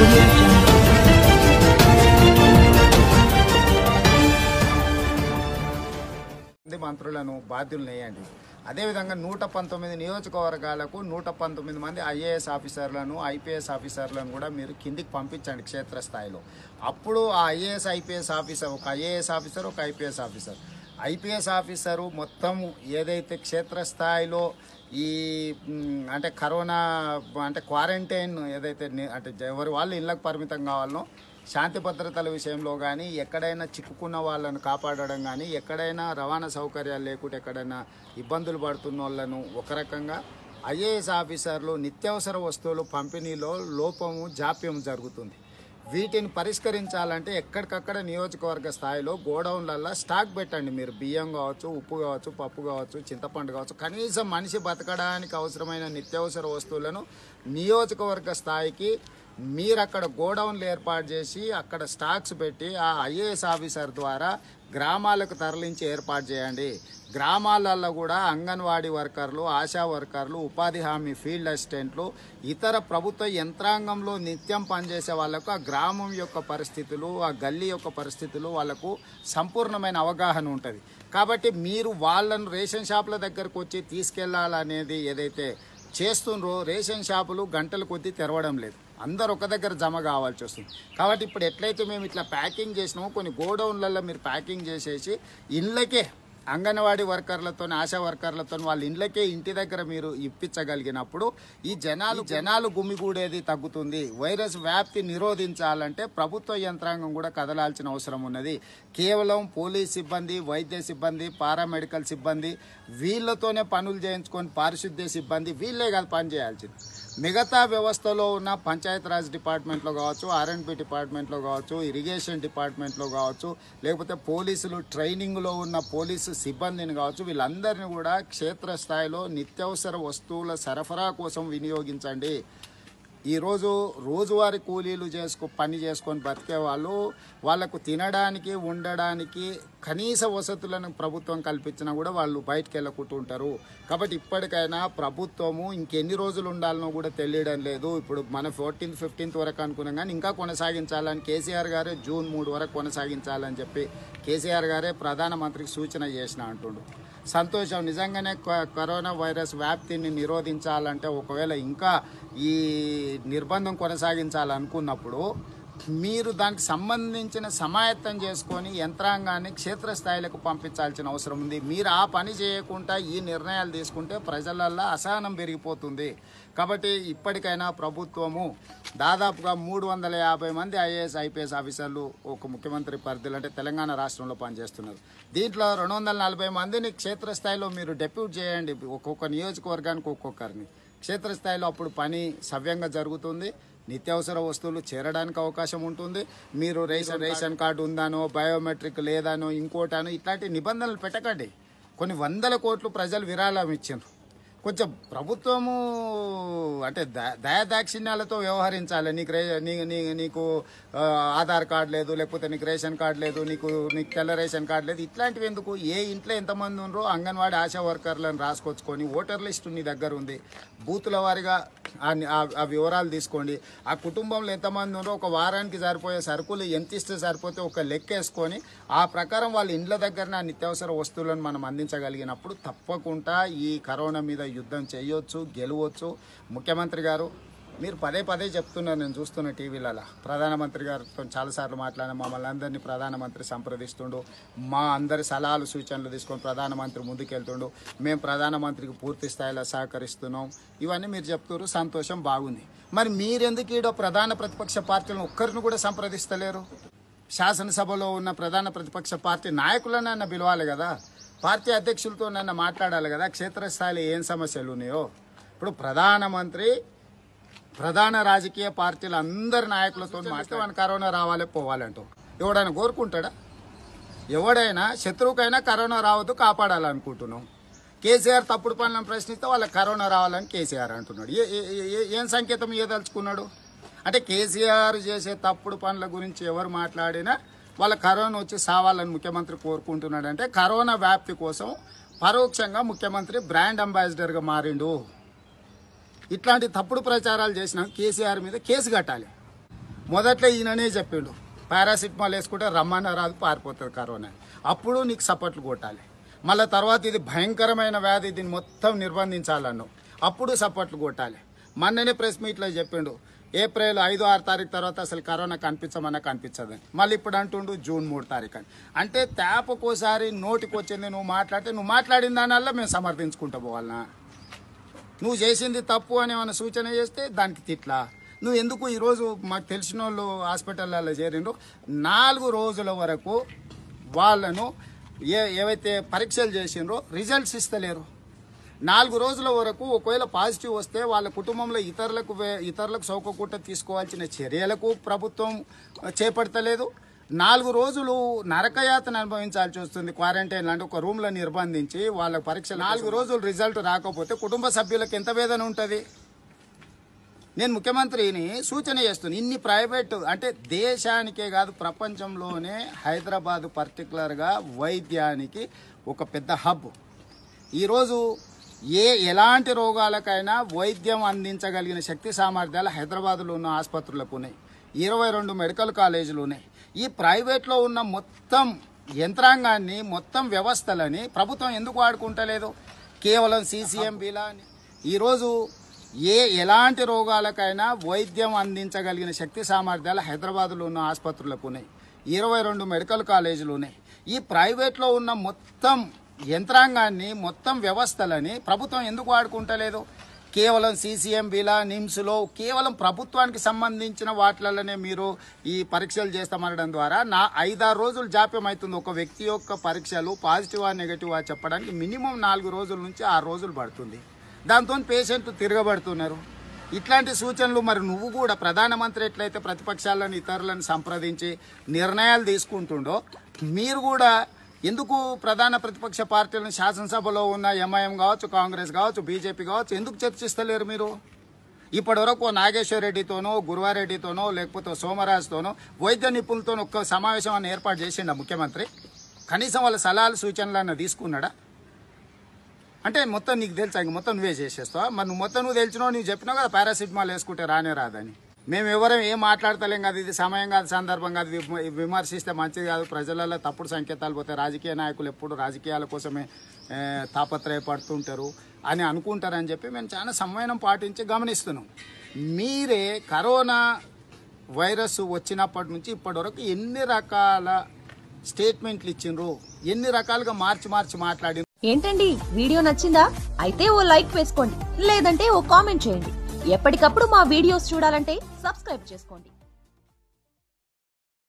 audio jungle. మంది మంత్రులను బాధ్యులు వేయండి అదేవిధంగా నూట పంతొమ్మిది నియోజకవర్గాలకు నూట పంతొమ్మిది మంది ఐఏఎస్ ఆఫీసర్లను ఐపీఎస్ ఆఫీసర్లను కూడా మీరు కిందికి పంపించండి క్షేత్రస్థాయిలో అప్పుడు ఆ ఐఏఎస్ ఐపీఎస్ ఆఫీసర్ ఒక ఐఏఎస్ ఆఫీసర్ ఒక ఐపీఎస్ ఆఫీసర్ ఐపీఎస్ ఆఫీసరు మొత్తం ఏదైతే క్షేత్రస్థాయిలో ఈ మ్, అంటే కరోనా అంటే క్వారంటైన్ ఏదైతే ని- అంటే ఎవరి వాళ్ళు ఇళ్ళకు పరిమితం కావాలనో శాంతి భద్రతల విషయంలో కానీ ఎక్కడైనా చిక్కుకున్న వాళ్ళను కాపాడడం కానీ ఎక్కడైనా రవాణా సౌకర్యాలు లేకుంటే ఎక్కడైనా ఇబ్బందులు పడుతున్న వాళ్ళను ఒక రకంగా ఐఏఎస్ ఆఫీసర్లు నిత్యావసర వస్తువులు పంపిణీలో లోపము జాప్యం జరుగుతుంది వీటిని పరిష్కరించాలంటే ఎక్కడికక్కడ నియోజకవర్గ స్థాయిలో గోడౌన్లల్లో స్టాక్ పెట్టండి మీరు బియ్యం కావచ్చు ఉప్పు కావచ్చు పప్పు కావచ్చు చింతపండు కావచ్చు కనీసం మనిషి బతకడానికి అవసరమైన నిత్యావసర వస్తువులను నియోజకవర్గ స్థాయికి మీరు అక్కడ గోడౌన్లు ఏర్పాటు చేసి అక్కడ స్టాక్స్ పెట్టి ఆ ఐఏఎస్ ఆఫీసర్ ద్వారా గ్రామాలకు తరలించి ఏర్పాటు చేయండి గ్రామాలలో కూడా అంగన్వాడీ వర్కర్లు ఆశా వర్కర్లు ఉపాధి హామీ ఫీల్డ్ అసిస్టెంట్లు ఇతర ప్రభుత్వ యంత్రాంగంలో నిత్యం పనిచేసే వాళ్ళకు ఆ గ్రామం యొక్క పరిస్థితులు ఆ గల్లీ యొక్క పరిస్థితులు వాళ్ళకు సంపూర్ణమైన అవగాహన ఉంటుంది కాబట్టి మీరు వాళ్ళను రేషన్ షాపుల దగ్గరకు వచ్చి తీసుకెళ్లాలనేది ఏదైతే చేస్తుండ్రో రేషన్ షాపులు గంటల కొద్దీ తెరవడం లేదు అందరు ఒక దగ్గర జమ కావాల్సి వస్తుంది కాబట్టి ఇప్పుడు ఎట్లయితే మేము ఇట్లా ప్యాకింగ్ చేసినామో కొన్ని గోడౌన్లలో మీరు ప్యాకింగ్ చేసేసి ఇళ్ళకే అంగన్వాడీ వర్కర్లతో ఆశా వర్కర్లతో వాళ్ళ ఇండ్లకే ఇంటి దగ్గర మీరు ఇప్పించగలిగినప్పుడు ఈ జనాలు జనాలు గుమిగూడేది తగ్గుతుంది వైరస్ వ్యాప్తి నిరోధించాలంటే ప్రభుత్వ యంత్రాంగం కూడా కదలాల్సిన అవసరం ఉన్నది కేవలం పోలీస్ సిబ్బంది వైద్య సిబ్బంది పారామెడికల్ సిబ్బంది వీళ్ళతోనే పనులు చేయించుకొని పారిశుద్ధ్య సిబ్బంది వీళ్ళే కాదు పని చేయాల్సింది మిగతా వ్యవస్థలో ఉన్న పంచాయతీరాజ్ డిపార్ట్మెంట్లో కావచ్చు ఆర్ఎండ్బి డిపార్ట్మెంట్లో కావచ్చు ఇరిగేషన్ డిపార్ట్మెంట్లో కావచ్చు లేకపోతే పోలీసులు ట్రైనింగ్లో ఉన్న పోలీసు సిబ్బందిని కావచ్చు వీళ్ళందరినీ కూడా క్షేత్రస్థాయిలో నిత్యావసర వస్తువుల సరఫరా కోసం వినియోగించండి ఈరోజు రోజువారీ కూలీలు చేసుకో పని చేసుకొని బతికే వాళ్ళు వాళ్ళకు తినడానికి ఉండడానికి కనీస వసతులను ప్రభుత్వం కల్పించినా కూడా వాళ్ళు బయటకు వెళ్ళకుంటుంటారు కాబట్టి ఇప్పటికైనా ప్రభుత్వము ఇంకెన్ని రోజులు ఉండాలనో కూడా తెలియడం లేదు ఇప్పుడు మన ఫోర్టీన్త్ ఫిఫ్టీన్త్ వరకు అనుకున్నాం కానీ ఇంకా కొనసాగించాలని కేసీఆర్ గారే జూన్ మూడు వరకు కొనసాగించాలని చెప్పి కేసీఆర్ గారే ప్రధానమంత్రికి సూచన చేసిన అంటుండు సంతోషం నిజంగానే క- కరోనా వైరస్ వ్యాప్తిని నిరోధించాలంటే ఒకవేళ ఇంకా ఈ నిర్బంధం కొనసాగించాలనుకున్నప్పుడు మీరు దానికి సంబంధించిన సమాయత్తం చేసుకొని యంత్రాంగాన్ని క్షేత్రస్థాయిలకు పంపించాల్సిన అవసరం ఉంది మీరు ఆ పని చేయకుండా ఈ నిర్ణయాలు తీసుకుంటే ప్రజలల్లో అసహనం పెరిగిపోతుంది కాబట్టి ఇప్పటికైనా ప్రభుత్వము దాదాపుగా మూడు వందల యాభై మంది ఐఏఎస్ ఐపీఎస్ ఆఫీసర్లు ఒక ముఖ్యమంత్రి పరిధిలో అంటే తెలంగాణ రాష్ట్రంలో పనిచేస్తున్నారు దీంట్లో రెండు వందల నలభై మందిని క్షేత్రస్థాయిలో మీరు డెప్యూట్ చేయండి ఒక్కొక్క నియోజకవర్గానికి ఒక్కొక్కరిని క్షేత్రస్థాయిలో అప్పుడు పని సవ్యంగా జరుగుతుంది నిత్యావసర వస్తువులు చేరడానికి అవకాశం ఉంటుంది మీరు రేషన్ రేషన్ కార్డు ఉందానో బయోమెట్రిక్ లేదానో ఇంకోటానో ఇట్లాంటి నిబంధనలు పెట్టకండి కొన్ని వందల కోట్లు ప్రజలు విరాళం ఇచ్చిండ్రు కొంచెం ప్రభుత్వము అంటే ద- దయాదాక్షిణ్యాలతో వ్యవహరించాలి నీకు రే నీ- నీ- నీకు ఆ, ఆధార్ కార్డు లేదు లేకపోతే నీకు రేషన్ కార్డు లేదు నీకు నీకు తెల్ల రేషన్ కార్డు లేదు ఇట్లాంటివి ఎందుకు ఏ ఇంట్లో ఎంతమంది ఉన్నారో అంగన్వాడీ ఆశా వర్కర్లను రాసుకొచ్చుకొని ఓటర్ లిస్టు నీ దగ్గర ఉంది బూతుల వారిగా ఆ- ఆ- ఆ వివరాలు తీసుకోండి ఆ కుటుంబంలో ఎంతమంది ఉన్నారో ఒక వారానికి సరిపోయే సరుకులు ఎంత ఇస్తే సరిపోతే ఒక లెక్క వేసుకొని ఆ ప్రకారం వాళ్ళ ఇండ్ల దగ్గర ఆ నిత్యావసర వస్తువులను మనం అందించగలిగినప్పుడు తప్పకుండా ఈ కరోనా మీద యుద్ధం చేయొచ్చు గెలవచ్చు ముఖ్యమంత్రి గారు మీరు పదే పదే చెప్తున్నారు నేను చూస్తున్న టీవీలలో ప్రధానమంత్రి గారితో చాలాసార్లు మాట్లాడిన మమ్మల్ని అందరినీ ప్రధానమంత్రి సంప్రదిస్తుండు మా అందరి సలహాలు సూచనలు తీసుకొని ప్రధానమంత్రి ముందుకెళ్తుండు మేము ప్రధానమంత్రికి పూర్తి స్థాయిలో సహకరిస్తున్నాం ఇవన్నీ మీరు చెప్తున్నారు సంతోషం బాగుంది మరి మీరెందుకు ఈడో ప్రధాన ప్రతిపక్ష పార్టీలను ఒక్కరిని కూడా సంప్రదిస్తలేరు శాసనసభలో ఉన్న ప్రధాన ప్రతిపక్ష పార్టీ నాయకులనన్నా పిలవాలి కదా పార్టీ అధ్యక్షులతో నన్ను మాట్లాడాలి కదా క్షేత్రస్థాయిలో ఏం సమస్యలు ఉన్నాయో ఇప్పుడు ప్రధానమంత్రి ప్రధాన రాజకీయ పార్టీల అందరి నాయకులతో మాట్లాడి కరోనా రావాలి పోవాలంటూ ఎవడైనా కోరుకుంటాడా ఎవడైనా శత్రువుకైనా కరోనా రావద్దు కాపాడాలనుకుంటున్నాం కేసీఆర్ తప్పుడు పనులను ప్రశ్నిస్తే వాళ్ళకి కరోనా రావాలని కేసీఆర్ అంటున్నాడు ఏ- ఏ- ఏ- ఏం సంకేతం ఇవ్వదలుచుకున్నాడు అంటే కేసీఆర్ చేసే తప్పుడు పనుల గురించి ఎవరు మాట్లాడినా వాళ్ళ కరోనా వచ్చి సావాలని ముఖ్యమంత్రి కోరుకుంటున్నాడు అంటే కరోనా వ్యాప్తి కోసం పరోక్షంగా ముఖ్యమంత్రి బ్రాండ్ అంబాసిడర్గా మారిండు ఇట్లాంటి తప్పుడు ప్రచారాలు చేసిన కేసీఆర్ మీద కేసు కట్టాలి మొదట్లో ఈయననే చెప్పిండు పారాసిటమాల్ వేసుకుంటే రమ్మన్న రాదు పారిపోతుంది కరోనా అప్పుడు నీకు సపోర్ట్లు కొట్టాలి మళ్ళీ తర్వాత ఇది భయంకరమైన వ్యాధి దీన్ని మొత్తం నిర్బంధించాలన్నావు అప్పుడు సపోర్ట్లు కొట్టాలి మొన్ననే ప్రెస్ మీట్లో చెప్పిండు ఏప్రిల్ ఐదు ఆరు తారీఖు తర్వాత అసలు కరోనా కనిపించమన్నా కనిపించదని మళ్ళీ ఇప్పుడు అంటుండు జూన్ మూడు తారీఖు అని అంటే తేపకోసారి నోటికి వచ్చింది నువ్వు మాట్లాడితే నువ్వు మాట్లాడిన దానివల్ల మేము సమర్థించుకుంటా పోవాలనా నువ్వు చేసింది తప్పు అని ఏమైనా సూచన చేస్తే దానికి తిట్లా నువ్వు ఎందుకు ఈరోజు మాకు తెలిసిన వాళ్ళు హాస్పిటల్లో చేరిండ్రు నాలుగు రోజుల వరకు వాళ్ళను ఏ ఏవైతే పరీక్షలు చేసిండ్రో రిజల్ట్స్ ఇస్తలేరు నాలుగు రోజుల వరకు ఒకవేళ పాజిటివ్ వస్తే వాళ్ళ కుటుంబంలో ఇతరులకు వే- ఇతరులకు సౌకకుండా తీసుకోవాల్సిన చర్యలకు ప్రభుత్వం చేపడతలేదు నాలుగు రోజులు నరకయాతన అనుభవించాల్సి వస్తుంది క్వారంటైన్ అంటే ఒక రూమ్లో నిర్బంధించి వాళ్ళ పరీక్ష నాలుగు రోజులు రిజల్ట్ రాకపోతే కుటుంబ సభ్యులకు ఎంత వేదన ఉంటుంది నేను ముఖ్యమంత్రిని సూచన చేస్తున్నాను ఇన్ని ప్రైవేట్ అంటే దేశానికే కాదు ప్రపంచంలోనే హైదరాబాద్ పర్టికులర్గా వైద్యానికి ఒక పెద్ద హబ్ ఈరోజు ఏ ఎలాంటి రోగాలకైనా వైద్యం అందించగలిగిన శక్తి సామర్థ్యాలు హైదరాబాద్లో ఉన్న ఆసుపత్రులకు ఉన్నాయి ఇరవై రెండు మెడికల్ కాలేజీలు ఉన్నాయి ఈ ప్రైవేట్లో ఉన్న మొత్తం యంత్రాంగాన్ని మొత్తం వ్యవస్థలని ప్రభుత్వం ఎందుకు వాడుకుంటలేదు కేవలం సీసీఎంబీలా అని ఈరోజు ఏ ఎలాంటి రోగాలకైనా వైద్యం అందించగలిగిన శక్తి సామర్థ్యాలు హైదరాబాద్లో ఉన్న ఆసుపత్రులకు ఉన్నాయి ఇరవై రెండు మెడికల్ కాలేజీలు ఉన్నాయి ఈ ప్రైవేట్లో ఉన్న మొత్తం యంత్రాంగాన్ని మొత్తం వ్యవస్థలని ప్రభుత్వం ఎందుకు వాడుకుంటలేదు కేవలం సీసీఎంబీలా నిమ్స్లో కేవలం ప్రభుత్వానికి సంబంధించిన వాటిలలోనే మీరు ఈ పరీక్షలు చేస్తామనడం ద్వారా నా ఐదారు రోజులు జాప్యం అవుతుంది ఒక వ్యక్తి యొక్క పరీక్షలు పాజిటివా నెగటివా చెప్పడానికి మినిమం నాలుగు రోజుల నుంచి ఆరు రోజులు పడుతుంది దాంతో పేషెంట్లు తిరగబడుతున్నారు ఇట్లాంటి సూచనలు మరి నువ్వు కూడా ప్రధానమంత్రి ఎట్లయితే ప్రతిపక్షాలను ఇతరులను సంప్రదించి నిర్ణయాలు తీసుకుంటుండో మీరు కూడా ఎందుకు ప్రధాన ప్రతిపక్ష పార్టీలను శాసనసభలో ఉన్న ఎంఐఎం కావచ్చు కాంగ్రెస్ కావచ్చు బీజేపీ కావచ్చు ఎందుకు చర్చిస్తలేరు మీరు ఇప్పటి వరకు నాగేశ్వర రెడ్డితోనో గురువారెడ్డితోనో లేకపోతే సోమరాజుతోనో వైద్య నిపుణులతో ఒక్క సమావేశం అని ఏర్పాటు చేసిండ ముఖ్యమంత్రి కనీసం వాళ్ళ సలహాలు సూచనలు అన్న తీసుకున్నాడా అంటే మొత్తం నీకు తెలుసా ఇంక మొత్తం నువ్వే చేసేస్తావా మరి నువ్వు మొత్తం నువ్వు తెలిసినావు నువ్వు చెప్పినావు కదా పారాసిటమాల్ వేసుకుంటే రానే రాదని మేము ఎవరం ఏం మాట్లాడతలేం కదా ఇది సమయం కాదు సందర్భం కాదు విమ- విమర్శిస్తే మంచిది కాదు ప్రజలలో తప్పుడు సంకేతాలు పోతే రాజకీయ నాయకులు ఎప్పుడు రాజకీయాల కోసమే ఏ, తాపత్రయపడుతుంటారు అని అనుకుంటారని చెప్పి మేము చాలా సంవయనం పాటించి గమనిస్తున్నాం మీరే కరోనా వైరస్ వచ్చినప్పటి నుంచి ఇప్పటి వరకు ఎన్ని రకాల స్టేట్మెంట్లు ఇచ్చిండ్రు ఎన్ని రకాలుగా మార్చి మార్చి మాట్లాడి ఏంటండి వీడియో నచ్చిందా అయితే ఓ లైక్ వేసుకోండి లేదంటే ఓ కామెంట్ చేయండి ఎప్పటికప్పుడు మా వీడియోస్ చూడాలంటే సబ్స్క్రైబ్ చేసుకోండి